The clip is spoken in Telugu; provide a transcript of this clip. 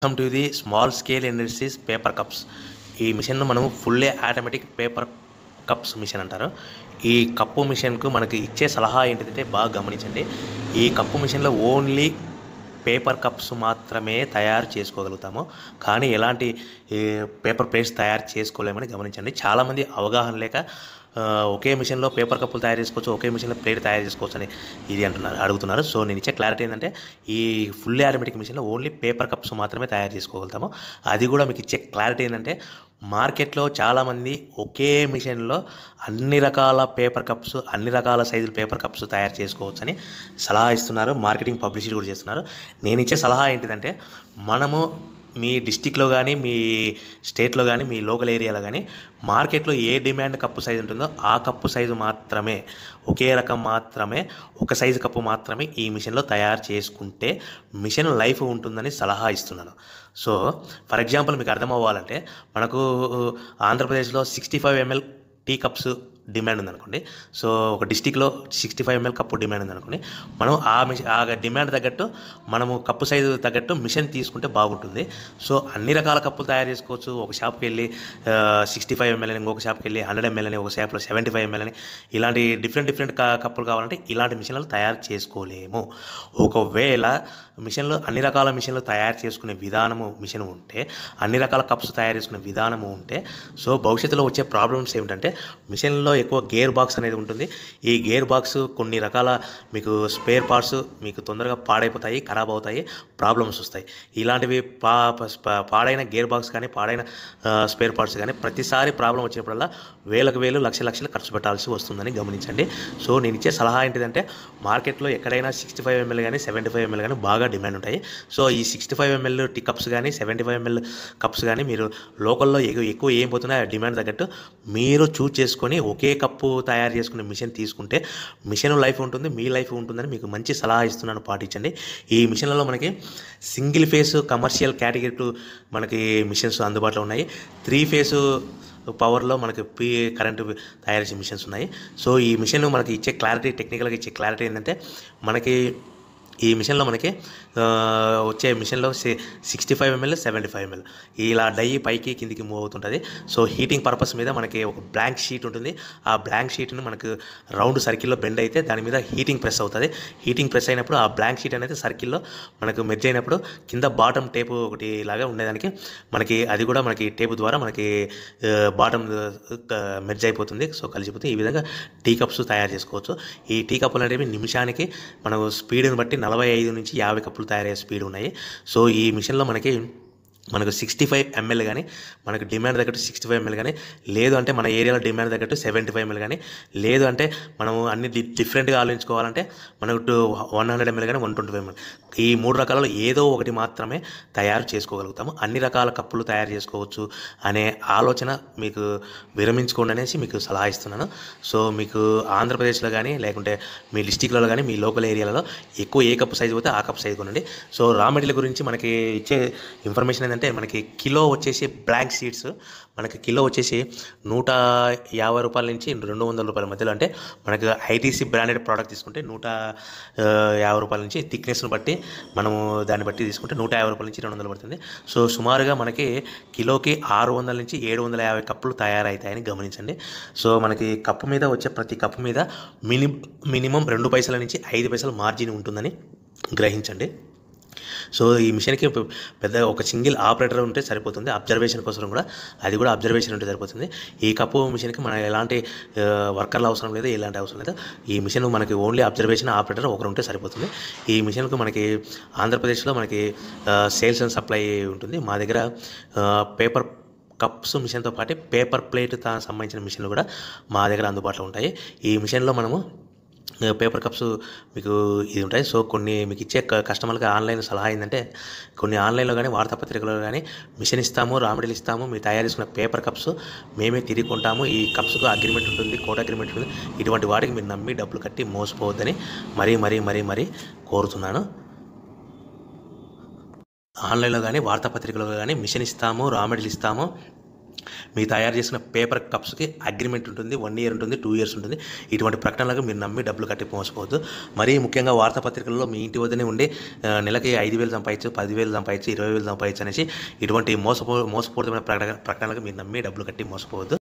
welcome to the small scale industries paper cups ఈ మిషన్ మనము fully automatic paper cups machine అంటారు ఈ కప్పు మిషన్కు మనకి ఇచ్చే సలహా ఏంటిదంటే బాగా గమనించండి ఈ కప్పు మిషన్లో ఓన్లీ పేపర్ కప్స్ మాత్రమే తయారు చేసుకోగలుగుతాము కానీ ఎలాంటి ఈ పేపర్ ప్లేట్స్ తయారు చేసుకోలేమని గమనించండి చాలామంది అవగాహన లేక ఆ, ఒకే మిషన్లో పేపర్ కప్పులు తయారు చేసుకోవచ్చు ఒకే మిషన్లో ప్లేట్ తయారు చేసుకోవచ్చు అని ఇది అంటున్నారు అడుగుతున్నారు సో నేను ఇచ్చే క్లారిటీ ఏంటంటే ఈ ఫుల్లీ ఆటోమేటిక్ మిషన్లో ఓన్లీ పేపర్ కప్స్ మాత్రమే తయారు చేసుకోగలుగుతాము అది కూడా మీకు ఇచ్చే క్లారిటీ ఏంటంటే మార్కెట్లో చాలామంది ఒకే మిషన్లో అన్ని రకాల పేపర్ కప్స్ అన్ని రకాల సైజుల పేపర్ కప్స్ తయారు చేసుకోవచ్చని సలహా ఇస్తున్నారు మార్కెటింగ్ పబ్లిసిటీ కూడా చేస్తున్నారు నేను ఇచ్చే సలహా ఏంటిదంటే మనము మీ డిస్టిక్లో కానీ మీ స్టేట్లో కానీ మీ లోకల్ ఏరియాలో కానీ మార్కెట్లో ఏ డిమాండ్ కప్పు సైజు ఉంటుందో ఆ కప్పు సైజు మాత్రమే ఒకే రకం మాత్రమే ఒక సైజు కప్పు మాత్రమే ఈ మిషన్లో తయారు చేసుకుంటే మిషన్ లైఫ్ ఉంటుందని సలహా ఇస్తున్నాను సో ఫర్ ఎగ్జాంపుల్ మీకు అర్థం అవ్వాలంటే మనకు ఆంధ్రప్రదేశ్లో sixty five ML tea cups demand ఉందనుకోండి సో ఒక డిస్టిక్లో sixty five ML cup demand ఉందనుకోండి మనం ఆ మిషన్ ఆ డిమాండ్ తగ్గట్టు మనము కప్పు సైజు తగ్గట్టు మిషన్ తీసుకుంటే బాగుంటుంది సో అన్ని రకాల కప్పులు తయారు చేసుకోవచ్చు ఒక షాప్కి వెళ్ళి సిక్స్టీ ఫైవ్ ఎంఎల్ అని ఇంకొక షాప్కి వెళ్ళి హండ్రెడ్ ఎంఎల్ అని ఒక షాప్లో సెవెంటీ ఫైవ్ ఎంఎల్ అని ఇలాంటి డిఫరెంట్ డిఫరెంట్ కప్పులు కావాలంటే ఇలాంటి మిషన్లు తయారు చేసుకోలేము ఒకవేళ మిషన్లు అన్ని రకాల మిషన్లు తయారు చేసుకునే విధానము మిషన్ ఉంటే అన్ని రకాల కప్స్ తయారు చేసుకునే విధానము ఉంటే సో భవిష్యత్తులో వచ్చే ప్రాబ్లమ్స్ ఏమిటంటే మిషన్లో ఎక్కువ గేర్ బాక్స్ అనేది ఉంటుంది ఈ గేర్ బాక్స్ కొన్ని రకాల మీకు స్పేర్ పార్ట్స్ మీకు తొందరగా పాడైపోతాయి ఖరాబ్ అవుతాయి ప్రాబ్లమ్స్ వస్తాయి ఇలాంటివి పా పా- పాడైన గేర్ బాక్స్ కానీ పాడైన స్పేర్ పార్ట్స్ కానీ ప్రతిసారి ప్రాబ్లం వచ్చినప్పుడల్లా వేలకు వేలు లక్ష లక్షలు ఖర్చు పెట్టాల్సి వస్తుందని గమనించండి సో నేను ఇచ్చే సలహా ఏంటిదంటే మార్కెట్లో ఎక్కడైనా సిక్స్టీ ఫైవ్ ఎంఎల్ కానీ సెవెంటీ ఫైవ్ ఎంఎల్ కానీ బాగా డిమాండ్ ఉంటాయి సో ఈ sixty five ML tea cups కానీ సెవెంటీ ఫైవ్ ఎంఎల్ కప్స్ కానీ మీరు లోకల్లో ఎక్కువ ఎక్కువ ఏం పోతున్నాయో ఆ డిమాండ్ తగ్గట్టు మీరు చూస్ చేసుకొని ఒకే కప్పు తయారు చేసుకునే మిషన్ తీసుకుంటే మిషన్ లైఫ్ ఉంటుంది మీ లైఫ్ ఉంటుందని మీకు మంచి సలహా ఇస్తున్నాను పాటించండి ఈ మిషన్లలో మనకి single phase commercial category two మనకి మిషన్స్ అందుబాటులో ఉన్నాయి త్రీ ఫేస్ పవర్లో మనకి పీ కరెంటు తయారు చేసే మిషన్స్ ఉన్నాయి సో ఈ మిషన్ మనకి ఇచ్చే క్లారిటీ టెక్నికల్గా ఇచ్చే క్లారిటీ ఏంటంటే మనకి ఈ మిషన్లో మనకి ఆ, వచ్చే మిషన్లో sixty five ML seventy five ML ఇలా డై పైకి కిందికి మూవ్ అవుతుంటుంది సో హీటింగ్ పర్పస్ మీద మనకి ఒక బ్లాంక్ షీట్ ఉంటుంది ఆ బ్లాంక్ షీట్ని మనకు రౌండ్ సర్కిల్లో బెండ్ అయితే దాని మీద హీటింగ్ ప్రెస్ అవుతుంది హీటింగ్ ప్రెస్ అయినప్పుడు ఆ బ్లాంక్ షీట్ అనేది సర్కిల్లో మనకు మెర్జ్ అయినప్పుడు కింద బాటమ్ టేపు ఒకటి లాగా ఉండేదానికి మనకి అది కూడా మనకి టేపు ద్వారా మనకి బాటమ్ మెర్జ్ అయిపోతుంది సో కలిసిపోతే ఈ విధంగా టీ కప్స్ తయారు చేసుకోవచ్చు ఈ టీ కప్పులు అనేవి నిమిషానికి మనకు స్పీడ్ని బట్టి నలభై ఐదు నుంచి యాభై కప్పులు తయారయ్యే స్పీడ్ ఉన్నాయి సో ఈ మిషన్లో మనకి మనకు సిక్స్టీ ఫైవ్ ఎంఎల్ కానీ మనకు డిమాండ్ తగ్గట్టు సిక్స్టీ ఫైవ్ ఎంఎల్ కానీ లేదు అంటే మన ఏరియాలో డిమాండ్ తగ్గట్టు సెవెంటీ ఫైవ్ ఎంఎల్ కానీ లేదు అంటే మనము అన్ని డి- డిఫరెంట్గా ఆలోచించుకోవాలంటే మనకు టూ వన్ హండ్రెడ్ ఎంఎల్ కానీ వన్ ట్వంటీ ఫైవ్ ఎంఎల్ ఈ మూడు రకాలలో ఏదో ఒకటి మాత్రమే తయారు చేసుకోగలుగుతాము అన్ని రకాల కప్పులు తయారు చేసుకోవచ్చు అనే ఆలోచన మీకు విరమించుకోండి అనేసి మీకు సలహా ఇస్తున్నాను సో మీకు ఆంధ్రప్రదేశ్లో కానీ లేకుంటే మీ డిస్టిక్లలో కానీ మీ లోకల్ ఏరియాలలో ఎక్కువ ఏ కప్పు సైజు పోతే ఆ కప్పు సైజు కొనండి సో రా మెటీరియల్ గురించి మనకి ఇచ్చే ఇన్ఫర్మేషన్ ఏంటంటే మనకి కిలో వచ్చేసి బ్లాంక్ సీడ్స్ మనకి కిలో వచ్చేసి నూట యాభై రూపాయల నుంచి రెండు వందల రూపాయల మధ్యలో అంటే మనకు ఐటీసీ బ్రాండెడ్ ప్రోడక్ట్ తీసుకుంటే నూట ఆ, యాభై రూపాయల నుంచి థిక్నెస్ను బట్టి మనము దాన్ని బట్టి తీసుకుంటే నూట యాభై రూపాయల నుంచి రెండు వందలు పడుతుంది సో సుమారుగా మనకి కిలోకి ఆరు వందల నుంచి ఏడు వందల యాభై కప్పులు తయారవుతాయని గమనించండి సో మనకి కప్పు మీద వచ్చే ప్రతి కప్పు మీద మిని మినిమం రెండు పైసల నుంచి ఐదు పైసలు మార్జిన్ ఉంటుందని గ్రహించండి సో ఈ మిషన్కి పె- పెద్ద ఒక సింగిల్ ఆపరేటర్ ఉంటే సరిపోతుంది అబ్జర్వేషన్ కోసం కూడా అది కూడా అబ్జర్వేషన్ ఉంటే సరిపోతుంది ఈ కప్పు మిషన్కి మన ఎలాంటి ఆ, వర్కర్లు అవసరం లేదు ఎలాంటి అవసరం లేదు ఈ మిషన్ మనకి ఓన్లీ అబ్జర్వేషన్ ఆపరేటర్ ఒకరు ఉంటే సరిపోతుంది ఈ మిషన్కు మనకి ఆంధ్రప్రదేశ్లో మనకి సేల్స్ అండ్ సప్లై ఉంటుంది మా దగ్గర పేపర్ కప్స్ మిషన్తో పాటు పేపర్ ప్లేట్ తా సంబంధించిన మిషన్లు కూడా మా దగ్గర అందుబాటులో ఉంటాయి ఈ మిషన్లో మనము పేపర్ కప్స్ మీకు ఇది ఉంటాయి సో కొన్ని మీకు ఇచ్చే క- కస్టమర్కి ఆన్లైన్ సలహా ఏంటంటే కొన్ని ఆన్లైన్లో కానీ వార్తాపత్రికలో కానీ మిషన్ ఇస్తాము రా మెటీరియల్ ఇస్తాము మీరు తయారు చేసుకున్న పేపర్ కప్స్ మేమే తిరిగి కొంటాము ఈ కప్స్కు అగ్రిమెంట్ ఉంటుంది కోట్ అగ్రిమెంట్ ఉంటుంది ఇటువంటి వాటికి మీరు నమ్మి డబ్బులు కట్టి మోసపోవద్దని మరీ మరీ మరీ మరీ కోరుతున్నాను ఆన్లైన్లో కానీ వార్తాపత్రికలో కానీ మిషన్ ఇస్తాము రా మెటీరియల్ ఇస్తాము మీ తయారు చేసిన పేపర్ కప్స్కి అగ్రిమెంట్ ఉంటుంది వన్ ఇయర్ ఉంటుంది టూ ఇయర్స్ ఉంటుంది ఇటువంటి ప్రకటనలకు మీరు నమ్మి డబ్బులు కట్టి మోసపోవద్దు మరీ ముఖ్యంగా వార్తాపత్రికల్లో మీ ఇంటి వద్దనే ఉండి ఆ, నెలకి ఐదు వేలు సంపాదించు పదివేలు సంపాదించు ఇరవై వేలు సంపాదించు అనేసి ఇటువంటి మోసపో మోసపూరితమైన ప్రకటన ప్రకటనలకు మీరు నమ్మి డబ్బులు కట్టి మోసపోవద్దు